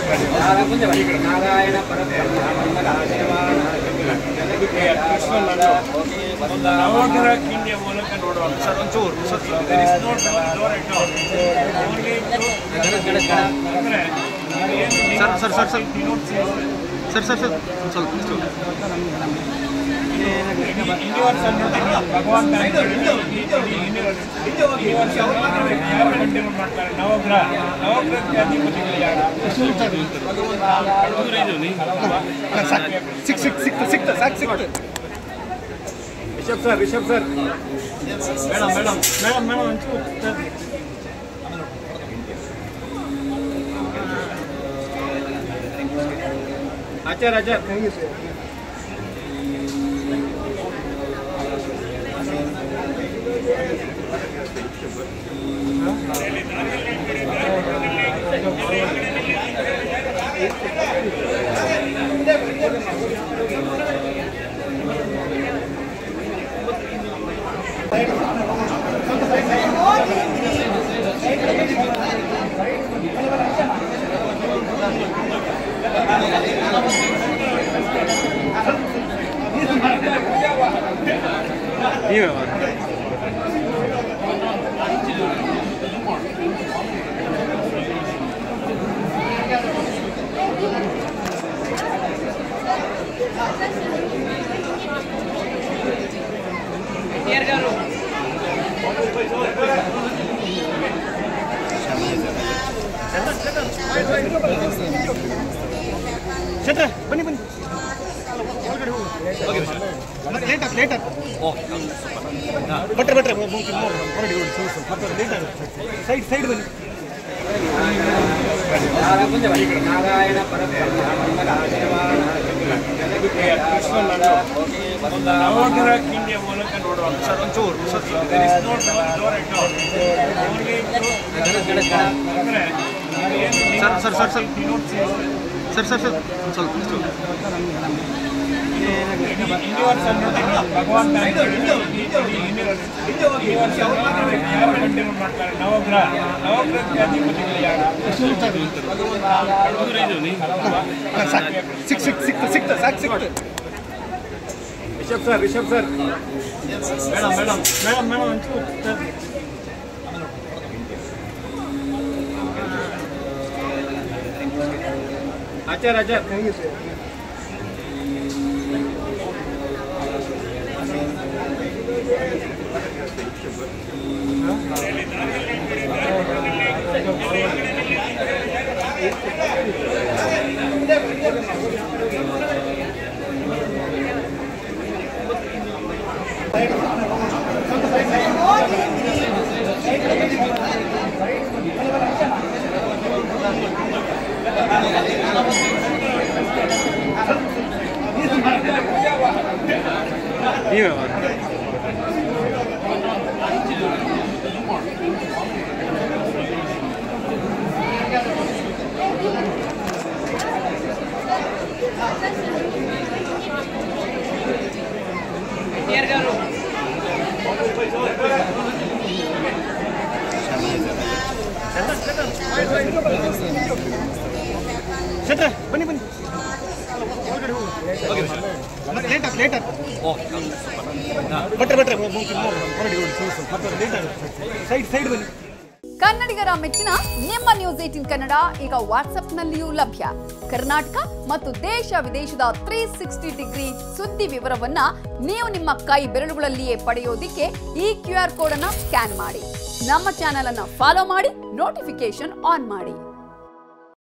ನಾರಾಯಣ ಒಂದು ನವಗ್ರಹ ಕಿಂಡಿಯ ಮೂಲಕ ನೋಡುವಾಗ ಸರ್ ಒಂಚೂರು there is no door- door at all. Only to- ಅಂದ್ರೆ ಏನು sir sir sir sir you don't see sir sir sir ಸ್ವಲ್ಪ ಯೂನಿವರ್ಸ್ ಅನ್ನೋದು ಭಗವಂತ ಅಂತ ಹೇಳಿದ್ರೆ ಈ- ಈ ಯೂನಿವರ್ಸ್ ಯೂನಿವರ್ಸ್ ಅನ್ನೋದು ಯಾರು ಕಂಟಿನ್ಯೂ ಮಾಡ್ತಾರೆ ನವಗ್ರಹ ನವಗ್ರಹಕ್ಕೆ ಅಧಿಪತಿಗಳು ಯಾರು ಸಿಕ್ ಸಿಕ್ ಸಿಕ್ತು ಸಿಕ್ತು ಸಾಕು ಸಿಕ್ತು Rishab sir Rishab sir madam madam madam madam ಒಂಚೂರು ಸರ್. ಆಚಾರ್ ಆಚಾರ್ ನೀವೇ ಛತ್ರ ಬನ್ನಿ ಬನ್ನಿ ಲೇಟ್ ಆಯ್ತು ಲೇಟ್ ಆಯ್ತು ಬಟ್ರೆ ಬಟ್ರೆ ಹೊರಡಿ ಹೊರಡಿ ಸ್ವಲ್ಪ ಲೇಟ್ ಆಗುತ್ತೆ ಸೈಡ್ ಸೈಡ್ ಬನ್ನಿ ನಾರಾಯಣ ಒಂದು ನವಗ್ರಹ ಕಿಂಡಿಯ ಮೂಲಕ ನೋಡುವಾಗ ಸರ್ ಒಂಚೂರು there is no door- door at all. Only to- ಅಂದ್ರೆ ಏನು sir sir sir sir you don't see sir sir sir ಸ್ವಲ್ಪ ಯೂನಿವರ್ಸ್ ಅನ್ನೋದು ಭಗವಂತ ಅಂತ ಹೇಳಿದ್ರೆ ಈ ಯೂನಿವರ್ಸ್ ಯೂನಿವರ್ಸ್ ಅನ್ನೋದು ಯಾರು ಕಂಟಿನ್ಯೂ ಮಾಡ್ತಾರೆ ನವಗ್ರಹ ನವಗ್ರಹಕ್ಕೆ ಅಧಿಪತಿಗಳು ಯಾರು ಸಾಕು ಸಿಕ್ ಸಿಕ್ ಸಿಕ್ತು ಸಿಕ್ತು ಸಾಕು ಸಿಕ್ತು Rishab sir Rishab sir madam madam madam madam ಒಂಚೂರು ಸರ್. ಆಚಾರ್ ಆಚಾರ್ ನೀವೇ ಛತ್ರ ಬನ್ನಿ ಬನ್ನಿ ಲೇಟ್ ಆಯ್ತು ಲೇಟ್ ಆಯ್ತು ಬಟ್ರೆ ಬಟ್ರೆ ಹೊರಡಿ ಹೊರಡಿ ಸ್ವಲ್ಪ ಲೇಟ್ ಆಗುತ್ತೆ ಸೈಡ್ ಸೈಡ್ ಬನ್ನಿ ಕನ್ನಡಿಗರ ಮೆಚ್ಚಿನ ನಿಮ್ಮ ನ್ಯೂಸ್ ಏಟಿನ್ ಕನ್ನಡ ಈಗ ವಾಟ್ಸ್ಆಪ್ನಲ್ಲಿಯೂ ಲಭ್ಯ ಕರ್ನಾಟಕ ಮತ್ತು ದೇಶ ವಿದೇಶದ ತ್ರೀ ಸಿಕ್ಸ್ಟಿ ಡಿಗ್ರಿ ಸುದ್ದಿ ವಿವರವನ್ನ ನೀವು ನಿಮ್ಮ ಕೈ ಬೆರಳುಗಳಲ್ಲಿಯೇ ಪಡೆಯೋದಿಕ್ಕೆ ಈ ಕ್ಯೂ ಆರ್ ಕೋಡ್ ಅನ್ನ ಸ್ಕ್ಯಾನ್ ಮಾಡಿ ನಮ್ಮ ಚಾನೆಲ್ ಅನ್ನ ಫಾಲೋ ಮಾಡಿ ನೋಟಿಫಿಕೇಶನ್ ಆನ್ ಮಾಡಿ